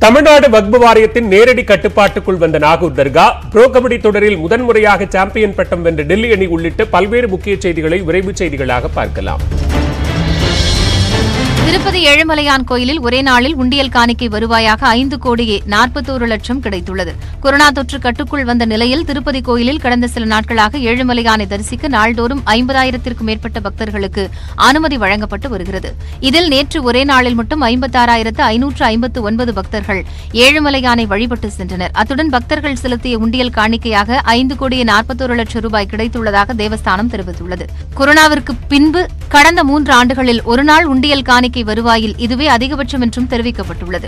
தமிழ்நாடு வக்பு வாரியத்தின் நேரடி கட்டுப்பாட்டுக்குள் வந்த நாகூர் தர்கா ப்ரோ கபடி தொடரில் முதன்முறையாக சாம்பியன் பட்டம் வென்ற டெல்லி அணி உள்ளிட்ட பல்வேறு முக்கிய செய்திகளை விரைவு செய்திகளாக பார்க்கலாம் திருப்பதி ஏழுமலையான் கோயிலில் ஒரே நாளில் உண்டியல் காணிக்கை வருவாயாக ஐந்து கோடியே நாற்பத்தோரு லட்சம் கிடைத்துள்ளது கொரோனா தொற்று கட்டுக்குள் வந்த நிலையில் திருப்பதி கோயிலில் கடந்த சில நாட்களாக ஏழுமலையானை தரிசிக்க நாள்தோறும் ஐம்பதாயிரத்திற்கும் மேற்பட்ட பக்தர்களுக்கு அனுமதி வழங்கப்பட்டு வருகிறது இதில் நேற்று ஒரே நாளில் மட்டும் ஐம்பத்தாறாயிரத்து ஐநூற்று ஐம்பத்து ஒன்பது பக்தர்கள் ஏழுமலையானை வழிபட்டு சென்றனர் அத்துடன் பக்தர்கள் செலுத்திய உண்டியல் காணிக்கையாக ஐந்து கோடியே நாற்பத்தோரு லட்சம் ரூபாய் கிடைத்துள்ளதாக தேவஸ்தானம் தெரிவித்துள்ளது கொரோனாவிற்கு பின்பு கடந்த மூன்று ஆண்டுகளில் ஒருநாள் உண்டியல் காணிக்கை வருவாயில் இதுவே அதிகபட்சம் என்றும் தெரிவிக்கப்பட்டுள்ளது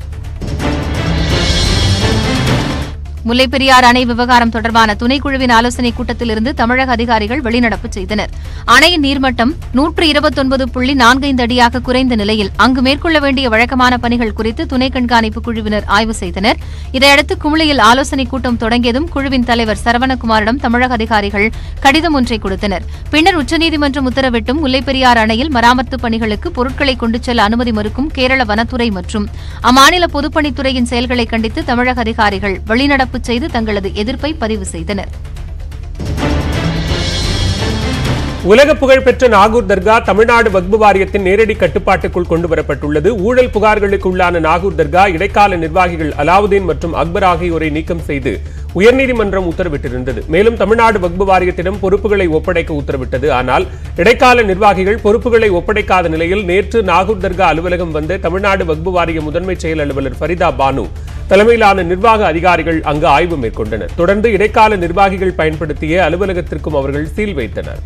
முல்லைப்பெரியாறு அணை விவகாரம் தொடர்பான துணைக்குழுவின் ஆலோசனைக் கூட்டத்திலிருந்து தமிழக அதிகாரிகள் வெளிநடப்பு செய்தனர் அணையின் நீர்மட்டம் நூற்று இருபத்தொன்பது புள்ளி நான்கைந்து அடியாக குறைந்த நிலையில் அங்கு மேற்கொள்ள வேண்டிய வழக்கமான பணிகள் குறித்து துணை கண்காணிப்பு குழுவினர் ஆய்வு செய்தனர் இதையடுத்து குமுளியில் ஆலோசனைக் கூட்டம் தொடங்கியதும் குழுவின் தலைவர் சரவணகுமாரிடம் தமிழக அதிகாரிகள் கடிதம் ஒன்றை கொடுத்தனர் பின்னர் உச்சநீதிமன்றம் உத்தரவிட்டும் முல்லைப்பெரியாறு அணையில் மராமத்து பணிகளுக்கு பொருட்களை கொண்டு செல்ல அனுமதி மறுக்கும் கேரள வனத்துறை மற்றும் அம்மாநில பொதுப்பணித்துறையின் செயல்களை கண்டித்து தமிழக அதிகாரிகள் வெளிநடப்பு செய்து தங்களது எதிர்ப்பை பதிவு செய்தனர் உலக புகழ்பெற்ற நாகூர் தர்கா தமிழ்நாடு வக்பு வாரியத்தின் நேரடி கட்டுப்பாட்டுக்குள் கொண்டு வரப்பட்டுள்ளது ஊழல் புகார்களுக்கு உள்ளான நாகூர் தர்கா இடைக்கால நிர்வாகிகள் அலாவுதீன் மற்றும் அக்பர் ஆகியோரை நீக்கம் செய்து உயர்நீதிமன்றம் உத்தரவிட்டிருந்தது மேலும் தமிழ்நாடு வக்பு வாரியத்திடம் பொறுப்புகளை ஒப்படைக்க உத்தரவிட்டது ஆனால் இடைக்கால நிர்வாகிகள் பொறுப்புகளை ஒப்படைக்காத நிலையில் நேற்று நாகூர் தர்கா அலுவலகம் வந்த தமிழ்நாடு வக்பு வாரிய முதன்மை செயல் அலுவலர் ஃபரிதா பானு தலைமையிலான நிர்வாக அதிகாரிகள் அங்கு ஆய்வு மேற்கொண்டனர் தொடர்ந்து இடைக்கால நிர்வாகிகள் பயன்படுத்திய அலுவலகத்திற்கும் அவர்கள் சீல் வைத்தனர்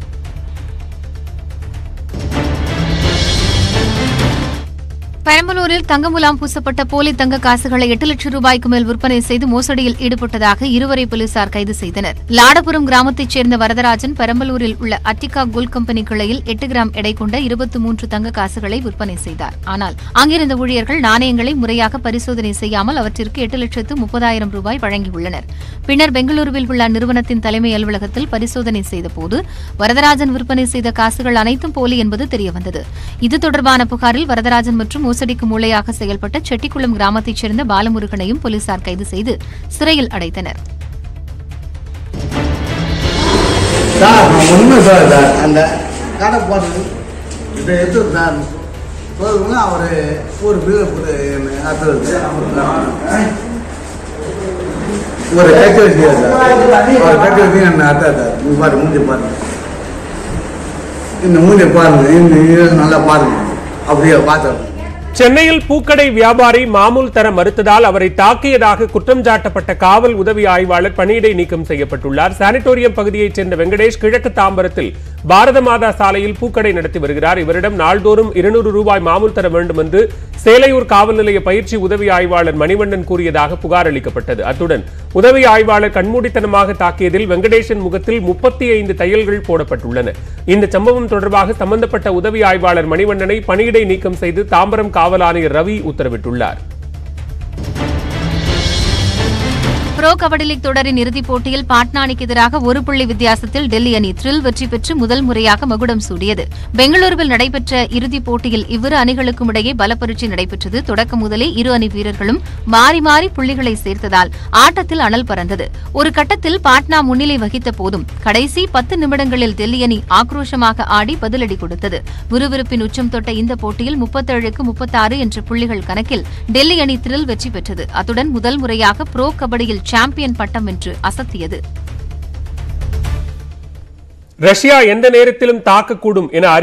பெரம்பலூரில் தங்க முலாம் பூசப்பட்ட போலி தங்க காசுகளை எட்டு லட்சம் ரூபாய்க்கு மேல் விற்பனை செய்து மோசடியில் ஈடுபட்டதாக இருவரை போலீசார் கைது செய்தனர் லாடபுரம் கிராமத்தைச் சேர்ந்த வரதராஜன் பெரம்பலூரில் உள்ள அட்டிகா கோல்ட் கம்பெனி கிளையில் எட்டு கிராம் எடை கொண்ட இருபத்தி மூன்று தங்க காசுகளை விற்பனை செய்தார் ஆனால் அங்கிருந்த ஊழியர்கள் நாணயங்களை முறையாக பரிசோதனை செய்யாமல் அவற்றிற்கு எட்டு லட்சத்து முப்பதாயிரம் ரூபாய் வழங்கியுள்ளனர் பின்னர் பெங்களூருவில் உள்ள அந்நிறுவனத்தின் தலைமை அலுவலகத்தில் பரிசோதனை செய்தபோது வரதராஜன் விற்பனை செய்த காசுகள் அனைத்தும் போலி என்பது தெரியவந்தது இது தொடர்பான புகாரில் வரதராஜன் மற்றும் மோசடிக்கு மூளையாக செயல்பட்ட செட்டிக்குளம் கிராமத்தைச் சேர்ந்த பாலமுருகனையும் போலீசார் கைது செய்து சிறையில் அடைத்தனர் சார் நான் உண்மை சார் சார் அந்த கடை போட்டது இதை எடுத்து சார் போதுங்க அவர் ஒரு பில்லு போட்டு அர்த்தம் ஒரு கட்டு வச்சு சார் ஒரு கட்டு வச்சு என்ன அர்த்தம் சார் இங்க பாரு மூஞ்சி பாருங்க இந்த மூஞ்சி பாருங்க இந்த இது நல்லா பாருங்க அப்படியே பார்த்தோம் சென்னையில் பூக்கடை வியாபாரி மாமூல் தர மறுத்ததால் அவரை தாக்கியதாக குற்றம் சாட்டப்பட்ட காவல் உதவி ஆய்வாளர் பணியிடை நீக்கம் செய்யப்பட்டுள்ளார் சானிட்டோரியம் பகுதியைச் சேர்ந்த வெங்கடேஷ் கிழக்கு தாம்பரத்தில் பாரத மாதா சாலையில் பூக்கடை நடத்தி வருகிறார் இவரிடம் நாள்தோறும் இருநூறு ரூபாய் மாமூல் தர வேண்டும் என்று சேலையூர் காவல் நிலைய பயிற்சி உதவி ஆய்வாளர் மணிவண்ணன் கூறியதாக புகார் அளிக்கப்பட்டது அத்துடன் உதவி ஆய்வாளர் கண்மூடித்தனமாக தாக்கியதில் வெங்கடேஷன் முகத்தில் முப்பத்தி ஐந்து தையல்கள் போடப்பட்டுள்ளன இந்த சம்பவம் தொடர்பாக சம்பந்தப்பட்ட உதவி ஆய்வாளர் மணிவண்ணனை பணியிடை நீக்கம் செய்து தாம்பரம் காவல் ஆணையர் ரவி உத்தரவிட்டுள்ளார் புரோ கபடி லீக் தொடரின் இறுதிப் போட்டியில் பாட்னா அணிக்கு எதிராக ஒரு புள்ளி வித்தியாசத்தில் டெல்லி அணி த்ரில் வெற்றி பெற்று முதல் முறையாக மகுடம் சூடியது பெங்களூருவில் நடைபெற்ற இறுதிப் போட்டியில் இவ்விரு அணிகளுக்கும் இடையே பலப்பரீட்சை நடைபெற்றது தொடக்கம் முதலே இரு அணி வீரர்களும் மாறி மாறி புள்ளிகளை சேர்த்ததால் ஆட்டத்தில் அனல் பறந்தது ஒரு கட்டத்தில் பாட்னா முன்னிலை வகித்த போதும் கடைசி பத்து நிமிடங்களில் டெல்லி அணி ஆக்ரோஷமாக ஆடி பதிலடி கொடுத்தது விறுவிறுப்பின் உச்சம் தொட்ட இந்த போட்டியில் முப்பத்தேழுக்கு முப்பத்தாறு என்ற புள்ளிகள் கணக்கில் டெல்லி அணி த்ரில் வெற்றி பெற்றது அத்துடன் முதல் முறையாக புரோ கபடியில் சாம்பியன் பட்டம் வென்று அசத்தியது ரஷ்யா எந்த நேரத்திலும் தாக்கக்கூடும் என